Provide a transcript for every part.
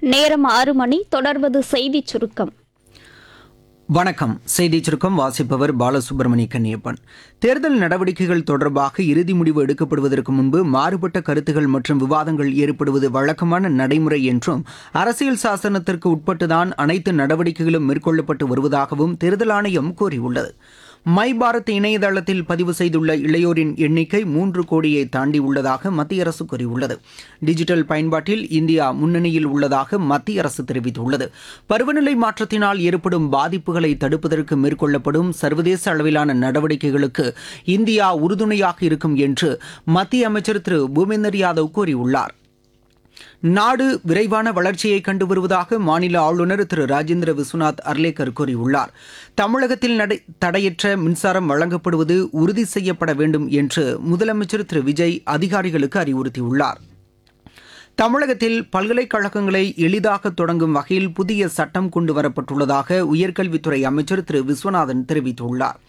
நேரம் ஆறு மணி தொடர்வது செய்திச் சுருக்கம் வணக்கம் செய்திச் சுருக்கம் வாசிப்பவர் பாலசுப்ரமணிய கன்னியப்பன் தேர்தல் நடவடிக்கைகள் தொடர்பாக இறுதி முடிவு எடுக்கப்படுவதற்கு முன்பு மாறுபட்ட கருத்துகள் மற்றும் விவாதங்கள் ஏற்படுவது வழக்கமான நடைமுறை என்றும் அரசியல் சாசனத்திற்கு உட்பட்டுதான் அனைத்து நடவடிக்கைகளும் மேற்கொள்ளப்பட்டு வருவதாகவும் தேர்தல் ஆணையம் கூறியுள்ளது மை பாரத் இணையதளத்தில் பதிவு செய்துள்ள இளையோரின் எண்ணிக்கை மூன்று கோடியை தாண்டி உள்ளதாக மத்திய அரசு கூறியுள்ளது டிஜிட்டல் பயன்பாட்டில் இந்தியா முன்னணியில் உள்ளதாக மத்திய அரசு தெரிவித்துள்ளது பருவநிலை மாற்றத்தினால் ஏற்படும் பாதிப்புகளை தடுப்பதற்கு மேற்கொள்ளப்படும் சர்வதேச அளவிலான நடவடிக்கைகளுக்கு இந்தியா உறுதுணையாக இருக்கும் என்று மத்திய அமைச்சர் திரு பூபேந்தர் யாதவ் கூறியுள்ளார் நாடு விரைவான வளர்ச்சியை கண்டு வருவதாக மாநில ஆளுநர் திரு ராஜேந்திர விஸ்வநாத் அர்லேக்கர் கூறியுள்ளார் தமிழகத்தில் நடை தடையற்ற மின்சாரம் வழங்கப்படுவது உறுதி செய்யப்பட வேண்டும் என்று முதலமைச்சர் திரு விஜய் அதிகாரிகளுக்கு அறிவுறுத்தியுள்ளார் தமிழகத்தில் பல்கலைக்கழகங்களை எளிதாக தொடங்கும் வகையில் புதிய சட்டம் கொண்டு வரப்பட்டுள்ளதாக உயர்கல்வித்துறை அமைச்சர் திரு விஸ்வநாதன் தெரிவித்துள்ளார்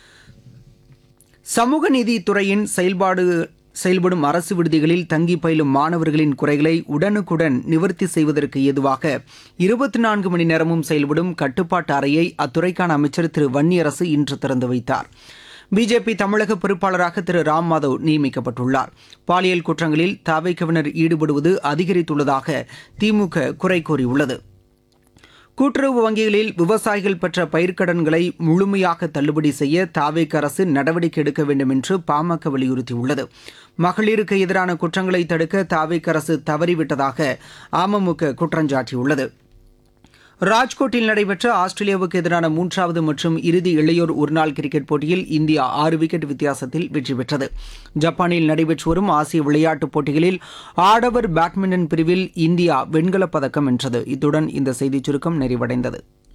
சமூக நீதித்துறையின் செயல்பாடு செயல்படும் அரசு விடுதிகளில் தங்கி பயிலும் மாணவர்களின் குறைகளை உடனுக்குடன் நிவர்த்தி செய்வதற்கு ஏதுவாக இருபத்தி நான்கு மணி நேரமும் செயல்படும் கட்டுப்பாட்டு அறையை அத்துறைக்கான அமைச்சர் திரு வன்னியரசு இன்று திறந்து வைத்தார் பிஜேபி தமிழக பொறுப்பாளராக திரு ராம் மாதவ் நியமிக்கப்பட்டுள்ளார் பாலியல் குற்றங்களில் தாவைக்கவினர் ஈடுபடுவது அதிகரித்துள்ளதாக திமுக குறை கூறியுள்ளது கூட்டுறவு வங்கிகளில் விவசாயிகள் பெற்ற பயிர்க்கடன்களை முழுமையாக தள்ளுபடி செய்ய தாவேக் அரசு நடவடிக்கை எடுக்க வேண்டும் என்று பாமக வலியுறுத்தியுள்ளது மகளிருக்கு எதிரான குற்றங்களை தடுக்க தாவேக் அரசு தவறிவிட்டதாக அமமுக குற்றஞ்சாட்டியுள்ளது ராஜ்கோட்டில் நடைபெற்ற ஆஸ்திரேலியாவுக்கு எதிரான மூன்றாவது மற்றும் இறுதி இளையோர் ஒருநாள் கிரிக்கெட் போட்டியில் இந்தியா ஆறு விக்கெட் வித்தியாசத்தில் வெற்றி பெற்றது ஜப்பானில் நடைபெற்று வரும் ஆசிய விளையாட்டுப் போட்டிகளில் ஆடவர் பேட்மிண்டன் பிரிவில் இந்தியா வெண்கலப் பதக்கம் வென்றது இத்துடன் இந்த செய்திச் சுருக்கம் நிறைவடைந்தது